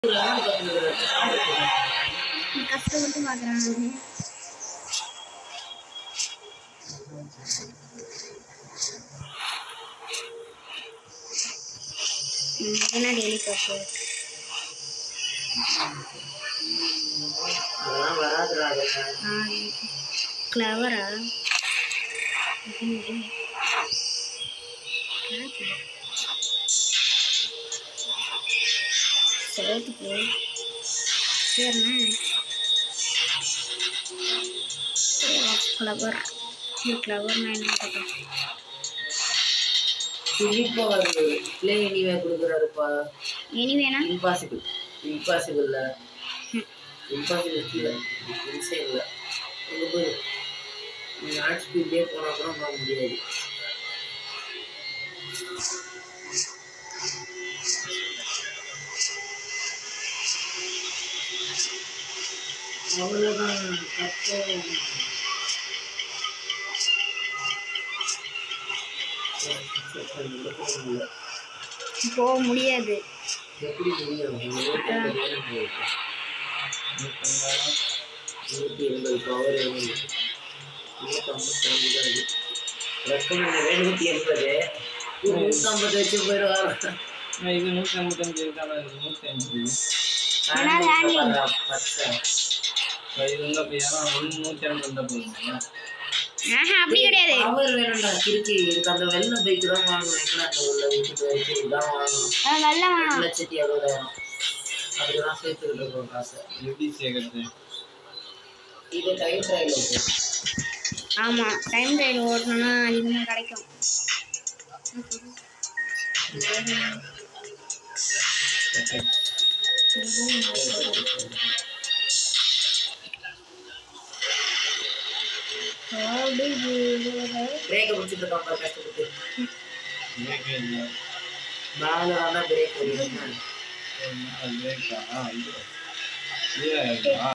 கஷ்டப்பட்டு பார்க்குறேன் நான் இதுனா டெய்லி காசு அதெல்லாம் வராதுடா அதெல்லாம் கிளவரா சோத்துக்கு சரிண்ணா கிளவர் இது கிளவர்னா என்ன கேட்டேன் சிலிப்பா வருது பிளே எனிவே கொடுக்குறாருப்பா எனிவேனா இம்பாசிபிள் இம்பாசிபிள்ல இம்பாசிபிள் கீழே இன்சைடில் அங்கே போய் நீங்கள் ஆர்ட் ஸ்பீட்லேயே போனால் கூட போக முடியாது அவ்வளோதான் தப்பு போக முடியாது எப்படி முடியும் நூற்றி எண்பது பவர் நூற்றம்பத்தஞ்சு தான் இது ரெக்கமெண்ட் நூற்றி எண்பது நூற்றம்பது வச்சு போயிடுவாங்க இது நூற்றி ஐம்பத்தஞ்சு இருக்கான இது நூற்றி ஐம்பது ஆனா landing. பச்சை இது வந்து அப்போ ஏன்னா ஒன்று நூற்றி ஐம்பது இருந்தால் போதுங்க ஆஹா அப்படி கிடையாது பவர் வேணும்டா கிறுக்கி இதுக்கு அந்த வெள்ளை பைக் தான் வாங்கணும் எங்கே அந்த உள்ள வீட்டுக்கு வரைக்கும் இதுதான் வாங்கணும் அது நல்ல ஒரு வேணாம் லட்சத்தி அறுபதாயிரம் அதுக்கு தான் சேர்த்துக்கிட்டு இருக்கோம் காசை எப்படி சேர்க்கறது இது டைம் ட்ரையல் ஓகே ஆமாம் டைம் ட்ரையல் ஓட்டணும்னா அதிகமாக கிடைக்கும் பிரேக்கை பிடிச்சிட்டு இருக்கான் பாரு கஷ்டப்பட்டு பிரேக்கே இல்லை மேலே தான் பிரேக் வருது அது பிரேக்கா ஆ இது இது